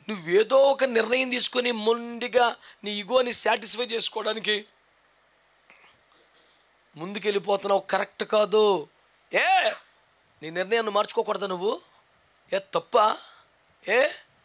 నువ్వేదో ఒక నిర్ణయం తీసుకొని మొండిగా నీ ఇగోని సాటిస్ఫై చేసుకోవడానికి ముందుకెళ్ళిపోతున్నావు కరెక్ట్ కాదు ఏ నీ నిర్ణయాన్ని మార్చుకోకూడదా నువ్వు ఏ తప్ప ఏ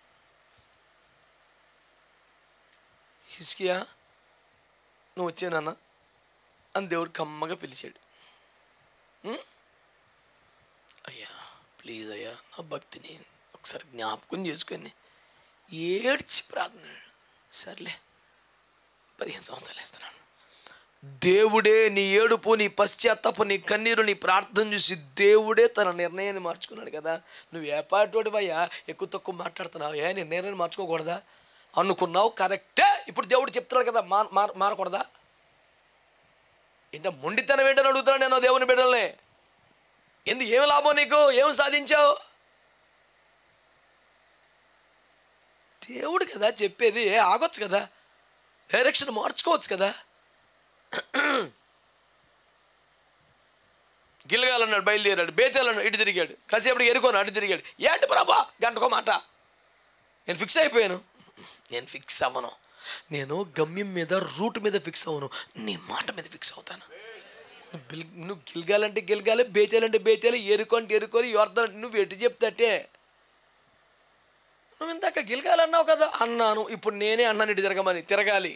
హిస్కియా నువ్వు వచ్చానన్నా అని దేవుడు కమ్మగా పిలిచాడు ఉం? అయ్యా ప్లీజ్ అయ్యా నా భక్తిని ఒకసారి జ్ఞాపకం చేసుకొని ఏడ్చి ప్రార్థన సర్లే పదిహేను సంవత్సరాలు ఇస్తున్నాను దేవుడే నీ ఏడుపు నీ పశ్చాత్తాపు నీ కన్నీరు నీ ప్రార్థన చూసి దేవుడే తన నిర్ణయాన్ని మార్చుకున్నాడు కదా నువ్వు ఏ పాటోడివయ్యా ఎక్కువ తక్కువ మాట్లాడుతున్నావు ఏ నీ నిర్ణయాన్ని మార్చుకోకూడదా అనుకున్నావు కరెక్టే ఇప్పుడు దేవుడు చెప్తున్నాడు కదా మా మార మారకూడదా ఏంటో మొండితనం ఏంటని అడుగుతున్నాను నేను దేవుని బిడ్డల్ని ఎందుకు ఏమి లాభం నీకు ఏమి సాధించావు దేవుడు కదా చెప్పేది ఏ ఆగొచ్చు కదా డైరెక్షన్ మార్చుకోవచ్చు కదా గిల్లగాలన్నాడు బయలుదేరాడు బేతేలన్నాడు ఇటు తిరిగాడు కాసేపటికి ఎరుకోను అటు తిరిగాడు ఏంటి ప్రభా గంటకో మాట నేను ఫిక్స్ అయిపోయాను నేను ఫిక్స్ అవ్వను నేను గమ్యం మీద రూట్ మీద ఫిక్స్ అవ్వను నీ మాట మీద ఫిక్స్ అవుతాను నువ్వు బిల్ నువ్వు గిలగాలంటే గిలగాలి బేతేలంటే బేతేలు ఎరుకంటే ఎరుకొని యోర్దాలంటే నువ్వు ఎటు చెప్తాటే నువ్వు ఇందాక గిలగాలన్నావు కదా అన్నాను ఇప్పుడు నేనే అన్నాను ఇటు తిరగమని తిరగాలి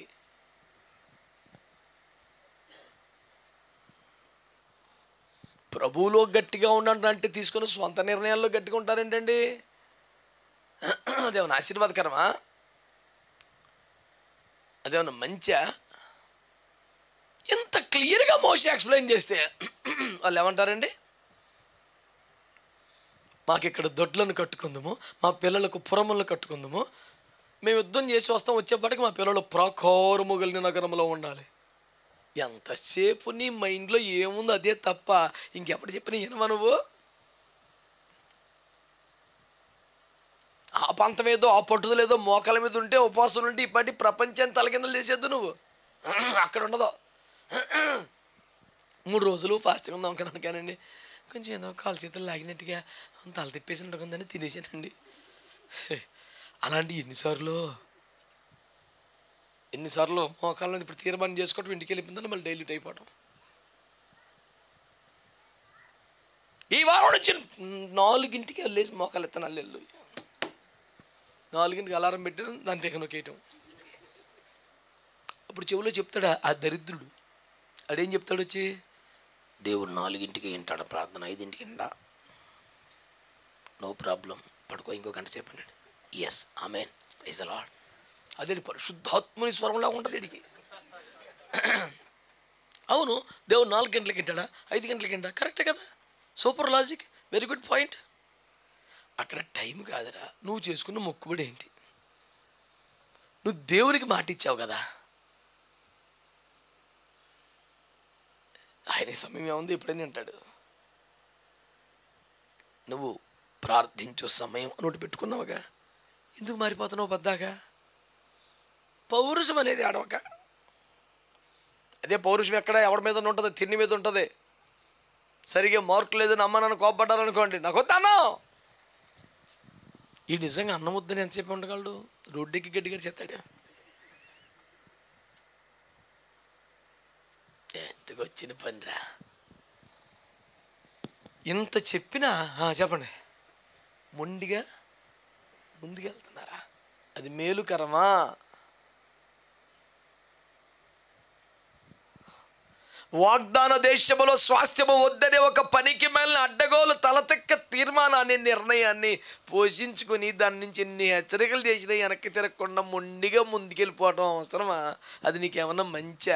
ప్రభువులో గట్టిగా ఉండండి అంటే తీసుకుని సొంత నిర్ణయాల్లో గట్టిగా ఉంటారేంటండి అదేమన్నా ఆశీర్వాదకరమా అదేమన్నా మంచా ఇంత క్లియర్గా మోసి ఎక్స్ప్లెయిన్ చేస్తే వాళ్ళు ఏమంటారండి మాకు ఇక్కడ దొడ్లను కట్టుకుందాము మా పిల్లలకు పురములను కట్టుకుందాము మేము యుద్ధం చేసి వస్తాం వచ్చేప్పటికి మా పిల్లలు ప్రాకారము కలిగిన నగరంలో ఉండాలి ఎంతసేపు నీ మైండ్లో ఏముందో అదే తప్ప ఇంకెప్పుడు చెప్పిన వినవా నువ్వు ఆ పంతం ఏదో ఆ పట్టుదల ఏదో మోకాల మీద ఉంటే ఉపవాసం ఉంటే ఇప్పటి ప్రపంచాన్ని తలకిందలు చేసేద్దు నువ్వు అక్కడ ఉండదు మూడు రోజులు ఫాస్ట్గా ఉందాం అనుకున్నాను కానండి కొంచెం ఏదో కాలు చేతులు లాగినట్టుగా తల తిప్పేసినట్టు ఉందని తినేసానండి అలాంటి ఎన్నిసార్లు ఎన్నిసార్లు మోకాళ్ళ ఇప్పుడు తీర్మానం చేసుకోవటం ఇంటికి వెళ్ళిపోయిందని మళ్ళీ డైల్యూట్ అయిపోవటం ఈ వారం నుంచి నాలుగింటికి వెళ్ళేసి మోకాలు ఎత్తనాలు వెళ్ళు నాలుగింటికి అలారం పెట్టడం దాని పైక నొక్కేయటం అప్పుడు చెవిలో చెప్తాడు ఆ దరిద్రుడు అడేం చెప్తాడు వచ్చి దేవుడు నాలుగింటికి వింటాడు ప్రార్థన ఐదింటికి వింటా నో ప్రాబ్లం పడుకో ఇంకో గంట సేపు అన్నాడు ఎస్ ఆమెన్ ఇస్ అలాడ్ అదే పరిశుద్ధాత్మని స్వరంలా ఉంటుంది వీడికి అవును దేవుడు నాలుగు గంటలకి వింటాడా ఐదు గంటలకి వింటా కరెక్టే కదా super logic very good point అక్కడ టైం కాదురా నువ్వు చేసుకున్న మొక్కుబడి ఏంటి నువ్వు దేవునికి మాట ఇచ్చావు కదా ఆయన సమయం ఏముంది ఎప్పుడైనా అంటాడు నువ్వు ప్రార్థించు సమయం నోటి పెట్టుకున్నావుగా ఎందుకు మారిపోతున్నావు పద్దాగా పౌరుషం అనేది అడవక అదే పౌరుషం ఎక్కడ ఎవరి మీద ఉంటుంది తిండి మీద ఉంటుంది సరిగా మార్కు లేదని అమ్మ నన్ను కోపడ్డారనుకోండి నాకు వద్దాను ఈ నిజంగా అన్నం వద్దని ఎంతసేపు ఉండగలడు రోడ్డుకి గట్టిగా చెత్తాడు ఎందుకు వచ్చిన పనిరా ఇంత చెప్పినా ఆ, చెప్పండి మొండిగా ముందుకెళ్తున్నారా అది మేలుకరమా వాగ్దాన దేశములో స్వాస్థ్యము వద్దనే ఒక పనికి మేలిన అడ్డగోలు తలతెక్క తీర్మానాన్ని నిర్ణయాన్ని పోషించుకుని దాని నుంచి ఎన్ని హెచ్చరికలు చేసినా వెనక్కి తిరగకుండా మొండిగా ముందుకెళ్ళిపోవడం అవసరమా అది నీకేమన్నా మంచా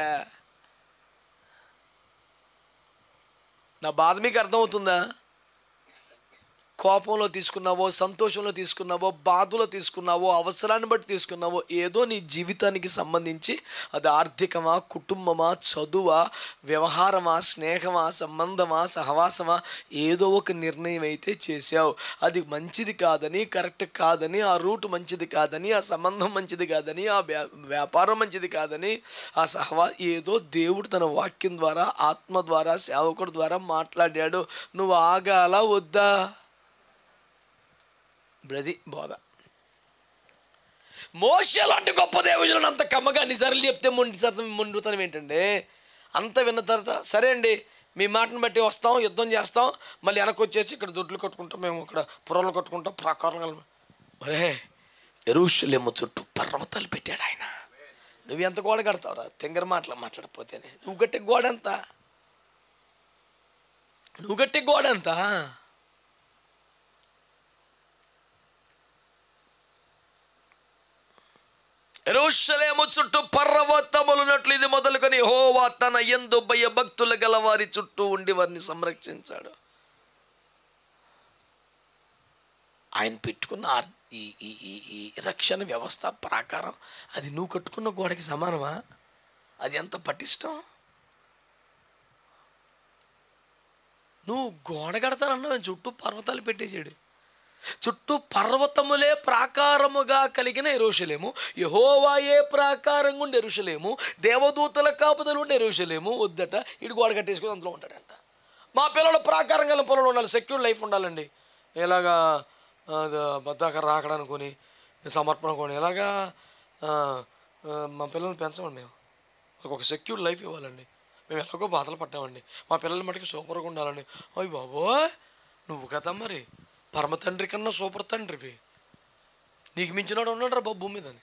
నా బాధ మీకు అర్థమవుతుందా కోపంలో తీసుకున్నావో సంతోషంలో తీసుకున్నావో బాధలో తీసుకున్నావో అవసరాన్ని బట్టి తీసుకున్నావో ఏదో నీ జీవితానికి సంబంధించి అది ఆర్థికమా కుటుంబమా చదువా వ్యవహారమా స్నేహమా సంబంధమా సహవాసమా ఏదో ఒక నిర్ణయం అయితే చేసావు అది మంచిది కాదని కరెక్ట్ కాదని ఆ రూట్ మంచిది కాదని ఆ సంబంధం మంచిది కాదని ఆ వ్యా- వ్యాపారం మంచిది కాదని ఆ సహవా ఏదో దేవుడు తన వాక్యం ద్వారా ఆత్మ ద్వారా సేవకుడు ద్వారా మాట్లాడాడు నువ్వు ఆగాల వద్దా బ్రది బోధ మోస లాంటి గొప్ప దేవుడు అంత కమ్మగా అన్నిసార్లు చెప్తే మొండి శాతం మొండుతనం ఏంటండి అంత విన్న తర్వాత సరే అండి మీ మాటను బట్టి వస్తాం యుద్ధం చేస్తాం మళ్ళీ వెనక్కి వచ్చేసి ఇక్కడ దొడ్లు కట్టుకుంటాం మేము ఇక్కడ పుర్రలు కట్టుకుంటాం ప్రాకారం మరే ఎరుషులేమో చుట్టూ పర్వతాలు పెట్టాడు ఆయన నువ్వు ఎంత గోడ కడతావురా తింగర మాటలు మాట్లాడకపోతేనే నువ్వు కట్టే గోడ ఎంత నువ్వు కట్టే గోడ ఎంత ఎరుషలేము చుట్టూ పర్వతములున్నట్లు ఇది మొదలుకొని హోవా తన ఎందు భయ భక్తుల గల వారి చుట్టూ ఉండి వారిని సంరక్షించాడు ఆయన పెట్టుకున్న ఆర్- ఈ ఈ ఈ ఈ రక్షణ వ్యవస్థ ప్రకారం అది నువ్వు కట్టుకున్న గోడకి సమానమా అది ఎంత పటిష్టం నువ్వు గోడ కడతానన్నావు చుట్టూ పర్వతాలు పెట్టేసాడు చుట్టూ పర్వతములే ప్రాకారముగా కలిగిన ఎరుషలేము యహోవాయే ప్రాకారంగా ఉండే ఎరుషలేము దేవదూతల కాపుదలు ఉండే ఎరుషలేము వద్దట ఇటు గోడ కట్టేసుకుని అందులో ఉంటాడంట మా పిల్లలు ప్రాకారం గల పొలంలో ఉండాలి సెక్యూర్ లైఫ్ ఉండాలండి ఎలాగా ఆ, బద్దాక రాకడనుకొని సమర్పణ కొని ఎలాగా ఆ, ఆ, మా పిల్లల్ని పెంచమండి మేము వాళ్ళకి ఒక సెక్యూర్ లైఫ్ ఇవ్వాలండి మేము ఎలాగో బాధలు పడ్డామండి మా పిల్లల మటుకు సూపర్గా ఉండాలండి అయ్యి బాబోయ్ నువ్వు కదా మరి పరమ తండ్రి కన్నా సూపర్ తండ్రివి నీకు మించినాడు ఉన్నాడు రా బాబు భూమి మీదని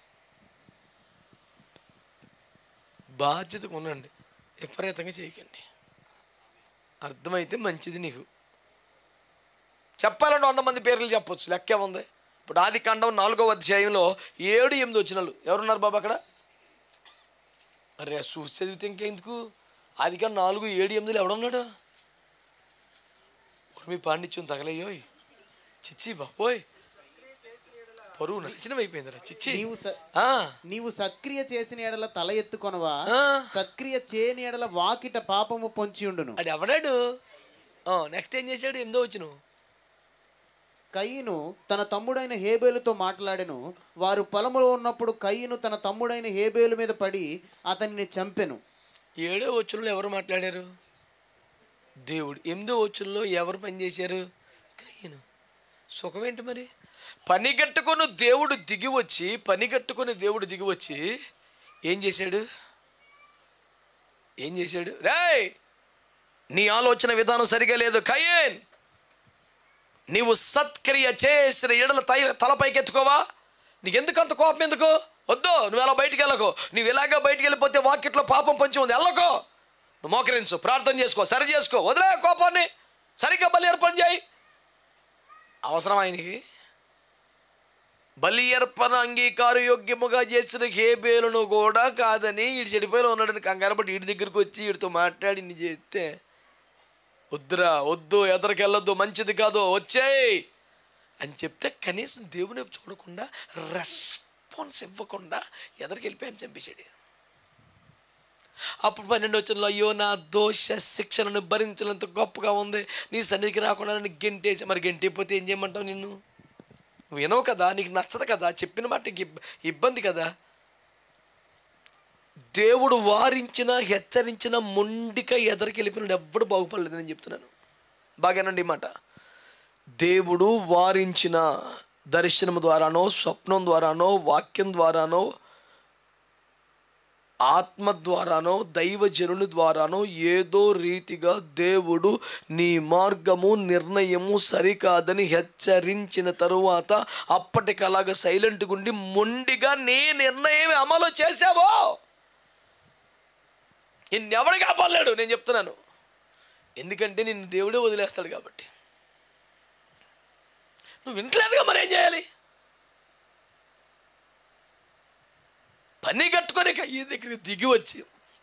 బాధ్యతగా ఉండండి విపరీతంగా చేయకండి అర్థమైతే మంచిది నీకు చెప్పాలంటే వంద మంది పేర్లు చెప్పొచ్చు లెక్కే ఉంది ఇప్పుడు ఆది కాండం నాలుగో అధ్యాయంలో ఏడు ఎనిమిది వచ్చినాలు ఎవరున్నారు బాబు అక్కడ అరే చూసి చదివితే ఇంకెందుకు ఆది కాండం నాలుగు ఏడు ఎనిమిదిలో ఎవడున్నాడు మీ పాండిత్యం తగలయ్యోయ్ చిచ్చి బాబోయ్ పరువు నాశనం అయిపోయిందిరా చిచ్చి నీవు స- ఆ, నీవు సక్రియ చేసిన ఎడల తల ఎత్తుకొనవా ఆ. సక్రియ చేయని ఎడల వాకిట పాపము పొంచి ఉండును అది ఎవడాడు నెక్స్ట్ ఏం చేశాడు ఎందో వచ్చును కయ్యను తన తమ్ముడైన హేబేలుతో మాట్లాడెను వారు పొలములో ఉన్నప్పుడు కయ్యను తన తమ్ముడైన హేబేలు మీద పడి అతనిని చంపెను ఏడో వచ్చుల్లో ఎవరు మాట్లాడారు దేవుడు ఎనిమిదో వచ్చుల్లో ఎవరు పని చేశారు కయ్యను సుఖం ఏంటి మరి పని కట్టుకొని దేవుడు దిగి వచ్చి పని కట్టుకొని దేవుడు దిగి వచ్చి ఏం చేశాడు ఏం చేశాడు రేయ్ నీ ఆలోచన విధానం సరిగా లేదు కయ్యేన్ నీవు సత్క్రియ చేసిన ఎడల తై తలపైకి ఎత్తుకోవా నీకెందుకు అంత కోపం ఎందుకు వద్దు నువ్వు ఎలా బయటికి వెళ్ళకు నువ్వు ఇలాగా బయటికి వెళ్ళిపోతే వాకిట్లో పాపం పంచి ఉంది వెళ్ళకో నువ్వు మోకరించు ప్రార్థన చేసుకో సరి చేసుకో వదిలే కోపాన్ని సరిగ్గా బలి అర్పణ చేయి అవసరం ఆయనకి బలి అర్పణ అంగీకార యోగ్యముగా చేసిన హేబేలును కూడా కాదని ఈడు చెడిపోయిలో ఉన్నాడని కంగారు పట్టి వీడి దగ్గరికి వచ్చి వీడితో మాట్లాడి నీ చేస్తే వద్దురా వద్దు ఎదరికెళ్ళొద్దు మంచిది కాదు వచ్చేయ్ అని చెప్తే కనీసం దేవుని వైపు చూడకుండా రెస్పాన్స్ ఇవ్వకుండా ఎదరికి వెళ్ళిపోయాను చంపేశాడు అప్పుడు పన్నెండు వచ్చిన అయ్యో నా దోష శిక్షణను భరించినంత గొప్పగా ఉంది నీ సన్నిధికి రాకుండా నన్ను గెంటేసి మరి గెంటైపోతే ఏం చేయమంటావు నిన్ను నువ్వు వినవు కదా నీకు నచ్చదు కదా చెప్పిన మాటకి ఇబ్బ- ఇబ్బంది కదా దేవుడు వారించిన హెచ్చరించిన మొండిక ఎదరికి వెళ్ళిపోయినాడు ఎవ్వడు బాగుపడలేదు నేను చెప్తున్నాను బాగానండి ఈ మాట దేవుడు వారించిన దర్శనం ద్వారానో స్వప్నం ద్వారానో వాక్యం ద్వారానో ఆత్మ ద్వారానో దైవజనుని ద్వారానో ఏదో రీతిగా దేవుడు నీ మార్గము నిర్ణయము సరికాదని హెచ్చరించిన తరువాత అప్పటికలాగా సైలెంట్గా ఉండి మొండిగా నీ నిర్ణయం అమలు చేసావో నిన్నెవడు కాపాడలేడు నేను చెప్తున్నాను ఎందుకంటే నిన్ను దేవుడే వదిలేస్తాడు కాబట్టి నువ్వు వింటలేదుగా మరి ఏం చేయాలి పని కట్టుకొని ఈ దగ్గరికి దిగి వచ్చి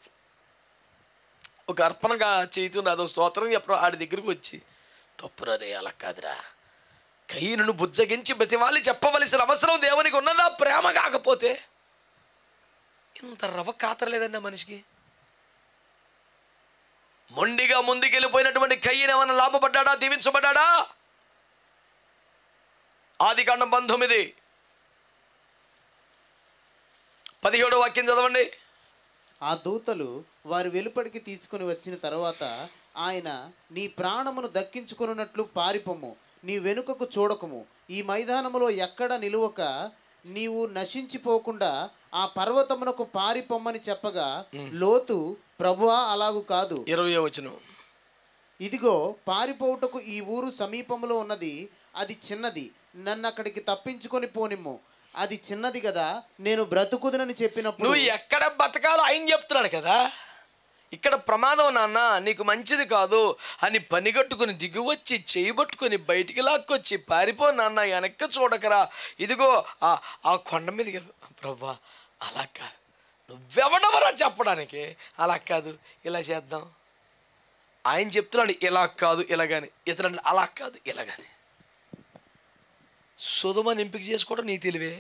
ఒక అర్పణగా చేతున్న అదో స్తోత్రం చెప్పడం ఆడి దగ్గరికి వచ్చి తప్పురా రే అలా కాదురా కయ్యను బుజ్జగించి ప్రతివాలి చెప్పవలసిన అవసరం దేవునికి ఉన్నదా ప్రేమ కాకపోతే ఇంత రవ కాతరలేదండి ఆ మనిషికి మొండిగా ముందుకెళ్ళిపోయినటువంటి కయ్యను ఏమైనా లాభపడ్డాడా దీవించబడ్డాడా ఆది కాండం పంతొమ్మిది పదిహేడో వాక్యం చదవండి ఆ దూతలు వారి వెలుపడికి తీసుకుని వచ్చిన తర్వాత ఆయన నీ ప్రాణమును దక్కించుకున్నట్లు పారిపోము నీ వెనుకకు చూడకము ఈ మైదానములో ఎక్కడ నిలువక నీవు నశించిపోకుండా ఆ పర్వతమునకు పారిపోమ్మని చెప్పగా లోతు ప్రభువా అలాగు కాదు ఇరవై వచనం ఇదిగో పారిపోవుటకు ఈ ఊరు సమీపంలో ఉన్నది అది చిన్నది నన్ను అక్కడికి తప్పించుకొని పోనిమ్ము అది చిన్నది కదా నేను బ్రతుకుదునని చెప్పినప్పుడు నువ్వు ఎక్కడ బతకాలో ఆయన చెప్తున్నాడు కదా ఇక్కడ ప్రమాదం నాన్న నీకు మంచిది కాదు అని పనిగట్టుకుని దిగువచ్చి చేయబట్టుకొని బయటికి లాక్కొచ్చి పారిపో నాన్న వెనక్కి చూడకరా ఇదిగో ఆ ఆ కొండ మీదకి వెళ్ళు. ప్రభా అలా కాదు నువ్వెవడవరా చెప్పడానికి అలా కాదు ఇలా చేద్దాం ఆయన చెప్తున్నాడు ఇలా కాదు ఇలాగని ఇతరులు అలా కాదు ఇలాగని సుధమని ఎంపిక చేసుకోవడం నీ తెలివే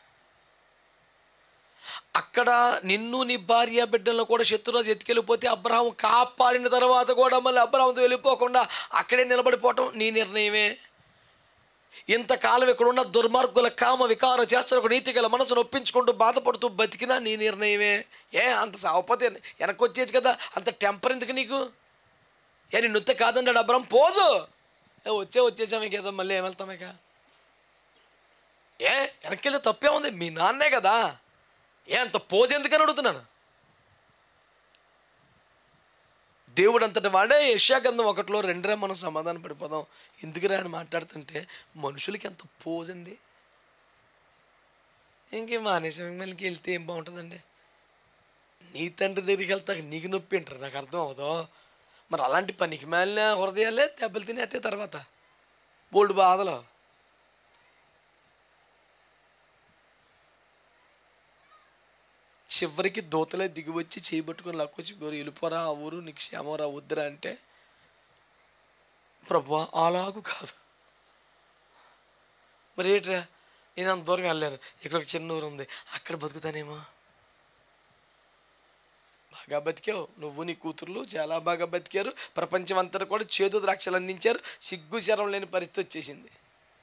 అక్కడ నిన్ను నీ భార్య బిడ్డలను కూడా శత్రురాజు ఎత్తుకెళ్ళిపోతే అబ్రహం కాపాడిన తర్వాత కూడా మళ్ళీ అబ్రహంతో వెళ్ళిపోకుండా అక్కడే నిలబడిపోవటం నీ నిర్ణయమే ఇంతకాలం ఇక్కడున్న దుర్మార్గుల కామ వికార చేష్టలకు నీతి గల మనసును ఒప్పించుకుంటూ బాధపడుతూ బతికినా నీ నిర్ణయమే ఏ అంత సావపోతే వెనక్కి వచ్చేది కదా అంత టెంపర్ ఎందుకు నీకు ఏ నీ నృత్య కాదంటాడు అబ్రహం పోజు ఏ వచ్చే వచ్చేసామే కదా మళ్ళీ ఏం వెళ్తామేక ఏ వెనక్కి వెళ్తే తప్పే ఉంది మీ నాన్నే కదా ఏ అంత పోజ్ ఎందుకని అడుగుతున్నాను దేవుడు అంతటి వాడే యశాగంధం ఒకటిలో రెండరే మనం సమాధాన పడిపోదాం ఎందుకురా అని మాట్లాడుతుంటే మనుషులకి ఎంత పోజ్ అండి ఇంకేం మానేసం మళ్ళీ వెళ్తే ఏం బాగుంటుందండి నీ తండ్రి దగ్గరికి వెళ్తాక నీకు నొప్పి అంటారు నాకు అర్థం అవుదో మరి అలాంటి పనికి మాలిన హృదయాలే దెబ్బలు తినేస్తే తర్వాత బోల్డ్ బాధలు చివరికి దూతలే దిగివచ్చి చేయబట్టుకొని లాక్కొచ్చి "మీరు వెళ్ళిపోరా ఆ ఊరు నీకు క్షేమరా వద్దురా అంటే ప్రభు అలాగు కాదు మరి ఏంట్రా నేను అంత దూరం వెళ్ళాను ఇక్కడ ఒక చిన్న ఊరు ఉంది అక్కడ బతుకుతానేమో బాగా బతికావు నువ్వు నీ కూతుర్లు చాలా బాగా బతికారు ప్రపంచం అంతా కూడా చేదు ద్రాక్షలు అందించారు సిగ్గు శరం లేని పరిస్థితి వచ్చేసింది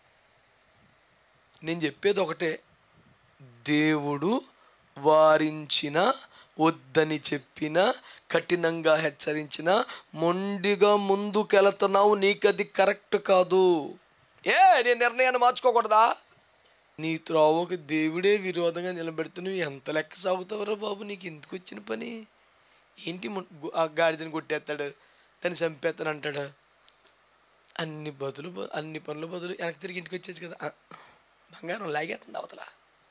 నేను చెప్పేది ఒకటే దేవుడు వారించిన వద్దని చెప్పిన కఠినంగా హెచ్చరించిన మొండిగా ముందుకెళుతున్నావు నీకది కరెక్ట్ కాదు ఏ నీ నిర్ణయాన్ని మార్చుకోకూడదా నీ త్రోవకు దేవుడే విరోధంగా నిలబెడుతూ నువ్వు ఎంత లెక్క సాగుతావురా బాబు నీకు ఎందుకు వచ్చిన పని ఏంటి ము- గు- ఆ గాడిదని కొట్టేస్తాడు దాన్ని చంపేస్తాను అంటాడు అన్ని బదులు బ- అన్ని పనులు బదులు వెనక్కి తిరిగి ఇంటికి వచ్చేది కదా ఆ, బంగారం లాగేస్తుంది అవతల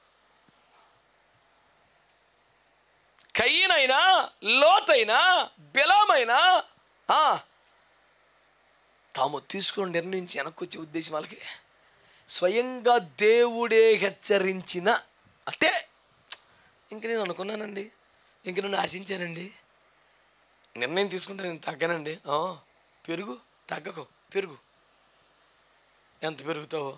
కయ్యనైనా లోతైనా బిలామైనా ఆ, తాము తీసుకుని నిర్ణయించి వెనక్కి వచ్చే ఉద్దేశం వాళ్ళకి స్వయంగా దేవుడే హెచ్చరించిన అంటే ఇంక నేను అనుకున్నానండి ఇంక నన్ను ఆశించానండి నిర్ణయం తీసుకుంటే నేను తగ్గనండి ఆ, పెరుగు తగ్గకు పెరుగు ఎంత పెరుగుతావో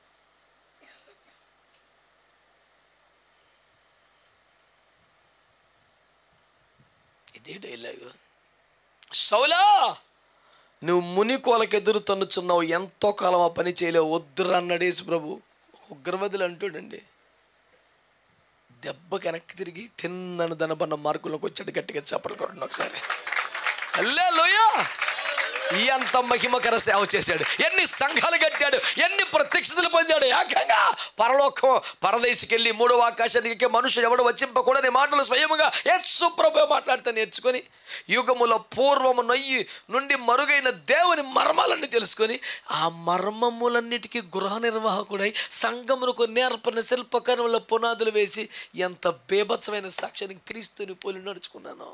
ఇదే డైలాగు సౌలా నువ్వు ముని కోలకెదురు తన్నుచున్నావు ఎంతో కాలం ఆ పని చేయలేవు వద్దురా అన్నాడు యేసు ప్రభు ఉగ్రవదులు అంటాడండి దెబ్బకి వెనక్కి తిరిగి తిన్నను దనబన్న మార్కులోకి వచ్చాడు గట్టిగా చప్పలు కొట్టండి ఒకసారి అల్లే లోయా ఎంత మహిమకర సేవ చేశాడు ఎన్ని సంఘాలు కట్టాడు ఎన్ని ప్రత్యక్షతలు పొందాడు ఏకంగా పరలోకం పరదేశికెళ్ళి మూడవ ఆకాశానికి ఎక్కే మనుషులు ఎవడు వచ్చింపకూడని మాటలు స్వయముగా యేసు ప్రభు మాట్లాడితే నేర్చుకొని యుగముల పూర్వము నొయ్యి నుండి మరుగైన దేవుని మర్మాలన్నీ తెలుసుకొని ఆ మర్మములన్నిటికీ గృహ నిర్వాహకుడై సంఘమునకు నేర్పని శిల్పకర్మల పునాదులు వేసి ఎంత బేభత్సమైన సాక్ష్యాన్ని క్రీస్తుని పోలి నడుచుకున్నాను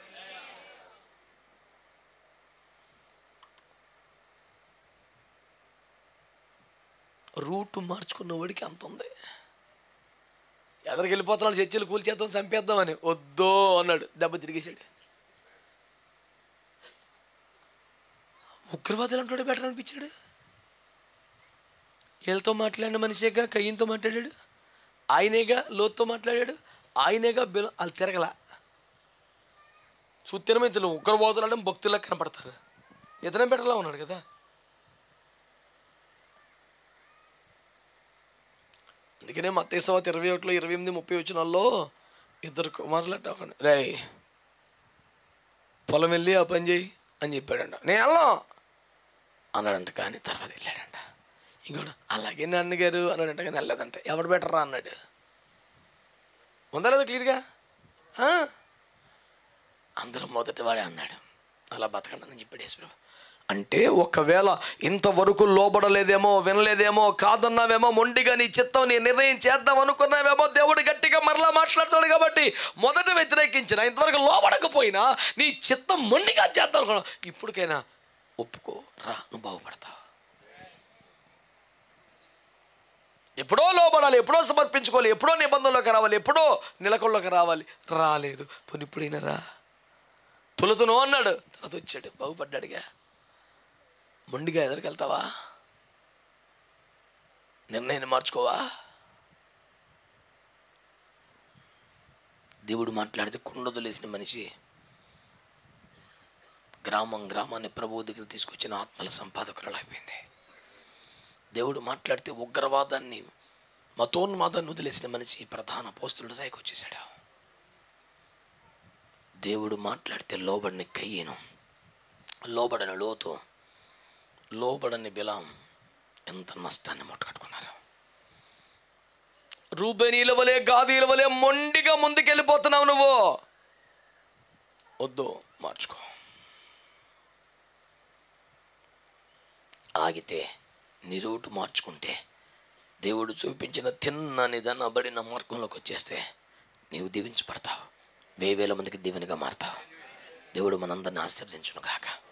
రూట్ మార్చుకున్న వాడికి అంత ఉంది ఎదరికి వెళ్ళిపోతున్నాడు చర్చలు కూల్చేద్దాం చంపేద్దామని వద్దో అన్నాడు దెబ్బ తిరిగేశాడు ఉగ్రవాదులు అంటాడు బెటర్ అనిపించాడు వీళ్ళతో మాట్లాడిన మనిషేగా కయ్యంతో మాట్లాడాడు ఆయనేగా లోతుతో మాట్లాడాడు ఆయనేగా బిల వాళ్ళు తిరగల సుత్తినమే తెలియదు ఉగ్రవాదులు అంటే భక్తుల్లా కనపడతారు ఇతనే బెటర్లా ఉన్నాడు కదా అందుకనే మత్తేసవాత ఇరవై ఒకటిలో ఇరవై ఎనిమిది ముప్పై వచ్చినాల్లో ఇద్దరు కుమారులట ఒకడు రే పొలం వెళ్ళి ఆ పని చేయి అని చెప్పాడంట నేను వెళ్ళను అన్నాడంట కానీ తర్వాత వెళ్ళాడంట ఇంకోడు అలాగే నాన్నగారు అన్నాడంట కానీ వెళ్ళలేదంట ఎవడు బెటర్ రా అన్నాడు ఉందా లేదా క్లియర్గా ఆ? అందరూ మొదటి వాడే అన్నాడు అలా బతకండి అని చెప్పాడు యేసుప్రభు అంటే ఒకవేళ ఇంతవరకు లోబడలేదేమో వినలేదేమో కాదన్నావేమో మొండిగా నీ చిత్తం నీ నిర్ణయం చేద్దాం అనుకున్నావేమో దేవుడు గట్టిగా మరలా మాట్లాడతాడు కాబట్టి మొదట వ్యతిరేకించిన ఇంతవరకు లోబడకపోయినా నీ చిత్తం మొండిగా చేద్దాం అనుకున్నా ఇప్పటికైనా ఒప్పుకో రా నువ్వు బాగుపడతావు ఎప్పుడో లోబడాలి ఎప్పుడో సమర్పించుకోవాలి ఎప్పుడో నిబంధనలోకి రావాలి ఎప్పుడో నిలకల్లోకి రావాలి రాలేదు పోనీ ఇప్పుడైనా రా తొలుతును అన్నాడు తర్వాత వచ్చాడు బాగుపడ్డాడుగా మొండిగా ఎదరికెళ్తావా నిర్ణయాన్ని మార్చుకోవా దేవుడు మాట్లాడితే కుండొదిలేసిన మనిషి గ్రామం గ్రామాన్ని ప్రభు దగ్గర తీసుకొచ్చిన ఆత్మల సంపాదకురాలు అయిపోయింది దేవుడు మాట్లాడితే ఉగ్రవాదాన్ని మతోన్మాదాన్ని వదిలేసిన మనిషి ప్రధాన పోస్తుల స్థాయికి వచ్చేసాడు దేవుడు మాట్లాడితే లోబడిని కయ్యను లోబడని లోతు లోబడని బిలాం ఎంత నష్టాన్ని ముట్టకట్టుకున్నారు రూబేనీల వలె గాదీల వలె మొండిగా ముందుకెళ్ళిపోతున్నావు నువ్వు వద్దు మార్చుకో ఆగితే నీ రూటు మార్చుకుంటే దేవుడు చూపించిన తిన్న నిదనబడిన మార్గంలోకి వచ్చేస్తే నీవు దీవించబడతావు వేవేల మందికి దీవెనగా మారతావు దేవుడు మనందరిని ఆశీర్వదించును కాక